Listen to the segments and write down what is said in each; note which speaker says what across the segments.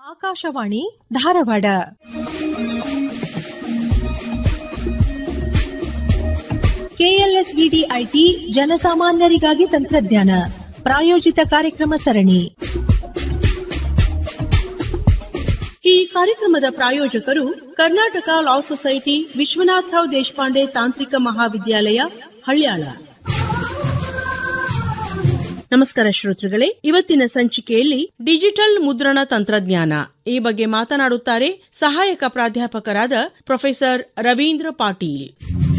Speaker 1: Akashvani Dharwad KLSED IT ಜನಸಾಮಾನ್ಯರಿಗಾಗಿ ತಂತ್ರಜ್ಞಾನ ಪ್ರಾಯೋಜಿತ ಕಾರ್ಯಕ್ರಮ ಸರಣಿ
Speaker 2: ಈ ಕಾರ್ಯಕ್ರಮದ ಪ್ರಾಯೋಜಕರು ಕರ್ನಾಟಕ ಲಾ ಸೊಸೈಟಿ ವಿಶ್ವನಾಥರಾವ್ ದೇಶಪಾಂಡೆ ತಾಂತ್ರಿಕ ಮಹಾವಿದ್ಯಾಲಯ ಹಳ್ಯಾಳ ನಮಸ್ಕಾರ ಶ್ರೋತೃಗಳೇ ಇವತ್ತಿನ ಸಂಚಿಕೆಯಲ್ಲಿ ಡಿಜಿಟಲ್ ಮುದ್ರಣ ತಂತ್ರಜ್ಞಾನ ಈ ಬಗ್ಗೆ ಮಾತನಾಡುತ್ತಾರೆ ಸಹಾಯಕ ಪ್ರಾಧ್ಯಾಪಕರಾದ ಪ್ರೊಫೆಸರ್ ರವೀಂದ್ರ ಪಾಟೀಲ್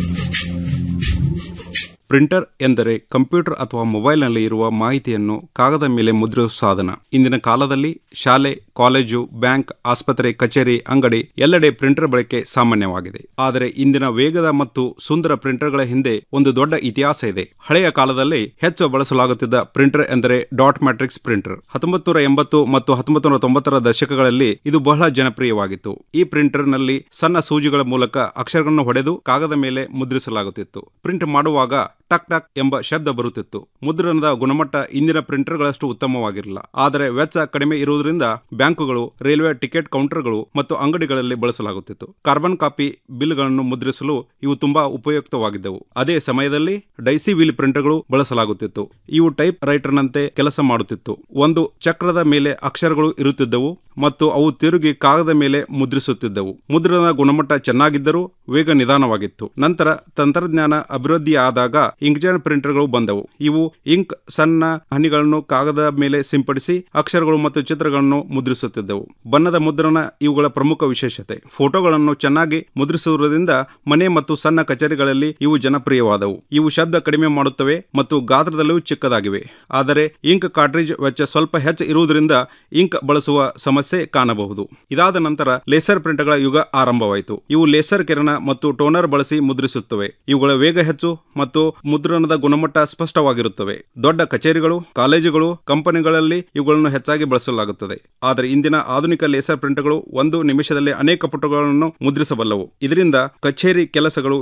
Speaker 3: ಪ್ರಿಂಟರ್ ಎಂದರೆ ಕಂಪ್ಯೂಟರ್ ಅಥವಾ ಮೊಬೈಲ್ನಲ್ಲಿ ಇರುವ ಮಾಹಿತಿಯನ್ನು ಕಾಗದ ಮೇಲೆ ಮುದ್ರಿಸುವ ಸಾಧನ ಇಂದಿನ ಕಾಲದಲ್ಲಿ ಶಾಲೆ ಕಾಲೇಜು ಬ್ಯಾಂಕ್ ಆಸ್ಪತ್ರೆ ಕಚೇರಿ ಅಂಗಡಿ ಎಲ್ಲೆಡೆ ಪ್ರಿಂಟರ್ ಬಳಕೆ ಸಾಮಾನ್ಯವಾಗಿದೆ ಆದರೆ ಇಂದಿನ ವೇಗದ ಮತ್ತು ಸುಂದರ ಪ್ರಿಂಟರ್ಗಳ ಹಿಂದೆ ಒಂದು ದೊಡ್ಡ ಇತಿಹಾಸ ಇದೆ ಹಳೆಯ ಕಾಲದಲ್ಲಿ ಹೆಚ್ಚು ಬಳಸಲಾಗುತ್ತಿದ್ದ ಪ್ರಿಂಟರ್ ಎಂದರೆ ಡಾಟ್ ಮ್ಯಾಟ್ರಿಕ್ಸ್ ಪ್ರಿಂಟರ್ ಹತ್ತೊಂಬತ್ತು ನೂರ ಎಂಬತ್ತು ಮತ್ತು ಹತ್ತೊಂಬತ್ತು ನೂರ ತೊಂಬತ್ತರ ದಶಕಗಳಲ್ಲಿ ಇದು ಬಹಳ ಜನಪ್ರಿಯವಾಗಿತ್ತು ಈ ಪ್ರಿಂಟರ್ನಲ್ಲಿ ಸಣ್ಣ ಸೂಜಿಗಳ ಮೂಲಕ ಅಕ್ಷರಗಳನ್ನು ಹೊಡೆದು ಕಾಗದ ಮೇಲೆ ಮುದ್ರಿಸಲಾಗುತ್ತಿತ್ತು ಪ್ರಿಂಟ್ ಮಾಡುವಾಗ ಟಕ್ ಟಕ್ ಎಂಬ ಶಬ್ದ ಬರುತ್ತಿತ್ತು ಮುದ್ರಣದ ಗುಣಮಟ್ಟ ಇಂದಿನ ಪ್ರಿಂಟರ್ಗಳಷ್ಟು ಉತ್ತಮವಾಗಿರಲಿಲ್ಲ ಆದರೆ ವೆಚ್ಚ ಕಡಿಮೆ ಇರುವುದರಿಂದ ಬ್ಯಾಂಕುಗಳು ರೈಲ್ವೆ ಟಿಕೆಟ್ ಕೌಂಟರ್ಗಳು ಮತ್ತು ಅಂಗಡಿಗಳಲ್ಲಿ ಬಳಸಲಾಗುತ್ತಿತ್ತು ಕಾರ್ಬನ್ ಕಾಪಿ ಬಿಲ್ಗಳನ್ನು ಮುದ್ರಿಸಲು ಇವು ತುಂಬಾ ಉಪಯುಕ್ತವಾಗಿದ್ದವು ಅದೇ ಸಮಯದಲ್ಲಿ ಡೈಸಿ ವೀಲ್ ಪ್ರಿಂಟರ್ಗಳು ಬಳಸಲಾಗುತ್ತಿತ್ತು ಇವು ಟೈಪ್ ರೈಟರ್ನಂತೆ ಕೆಲಸ ಮಾಡುತ್ತಿತ್ತು ಒಂದು ಚಕ್ರದ ಮೇಲೆ ಅಕ್ಷರಗಳು ಇರುತ್ತಿದ್ದವು ಮತ್ತು ಅವು ತಿರುಗಿ ಕಾಗದ ಮೇಲೆ ಮುದ್ರಿಸುತ್ತಿದ್ದವು ಮುದ್ರಣದ ಗುಣಮಟ್ಟ ಚೆನ್ನಾಗಿದ್ದರೂ ವೇಗ ನಿಧಾನವಾಗಿತ್ತು ನಂತರ ತಂತ್ರಜ್ಞಾನ ಅಭಿವೃದ್ಧಿಯಾದಾಗ ಇಂಕ್ಜೆಟ್ ಪ್ರಿಂಟರ್ಗಳು ಬಂದವು ಇವು ಇಂಕ್ ಸಣ್ಣ ಹನಿಗಳನ್ನು ಕಾಗದ ಮೇಲೆ ಸಿಂಪಡಿಸಿ ಅಕ್ಷರಗಳು ಮತ್ತು ಚಿತ್ರಗಳನ್ನು ಮುದ್ರಿಸುತ್ತಿದ್ದವು ಬಣ್ಣದ ಮುದ್ರಣ ಇವುಗಳ ಪ್ರಮುಖ ವಿಶೇಷತೆ ಫೋಟೋಗಳನ್ನು ಚೆನ್ನಾಗಿ ಮುದ್ರಿಸುವುದರಿಂದ ಮನೆ ಮತ್ತು ಸಣ್ಣ ಕಚೇರಿಗಳಲ್ಲಿ ಇವು ಜನಪ್ರಿಯವಾದವು ಇವು ಶಬ್ದ ಕಡಿಮೆ ಮಾಡುತ್ತವೆ ಮತ್ತು ಗಾತ್ರದಲ್ಲೂ ಚಿಕ್ಕದಾಗಿವೆ ಆದರೆ ಇಂಕ್ ಕಾರ್ಟ್ರಿಜ್ ವೆಚ್ಚ ಸ್ವಲ್ಪ ಹೆಚ್ಚು ಇರುವುದರಿಂದ ಇಂಕ್ ಬಳಸುವ ಸಮಸ್ಯೆ ಕಾಣಬಹುದು ಇದಾದ ನಂತರ ಲೇಸರ್ ಪ್ರಿಂಟರ್ಗಳ ಯುಗ ಆರಂಭವಾಯಿತು ಇವು ಲೇಸರ್ ಕಿರಣ ಮತ್ತು ಟೋನರ್ ಬಳಸಿ ಮುದ್ರಿಸುತ್ತವೆ ಇವುಗಳ ವೇಗ ಹೆಚ್ಚು ಮತ್ತು ಮುದ್ರಣದ ಗುಣಮಟ್ಟ ಸ್ಪಷ್ಟವಾಗಿರುತ್ತವೆ ದೊಡ್ಡ ಕಚೇರಿಗಳು ಕಾಲೇಜುಗಳು ಕಂಪನಿಗಳಲ್ಲಿ ಇವುಗಳನ್ನು ಹೆಚ್ಚಾಗಿ ಬಳಸಲಾಗುತ್ತದೆ ಆದರೆ ಇಂದಿನ ಆಧುನಿಕ ಲೇಸರ್ ಪ್ರಿಂಟರ್ಗಳು ಒಂದು ನಿಮಿಷದಲ್ಲಿ ಅನೇಕ ಪುಟಗಳನ್ನು ಮುದ್ರಿಸಬಲ್ಲವು ಇದರಿಂದ ಕಚೇರಿ ಕೆಲಸಗಳು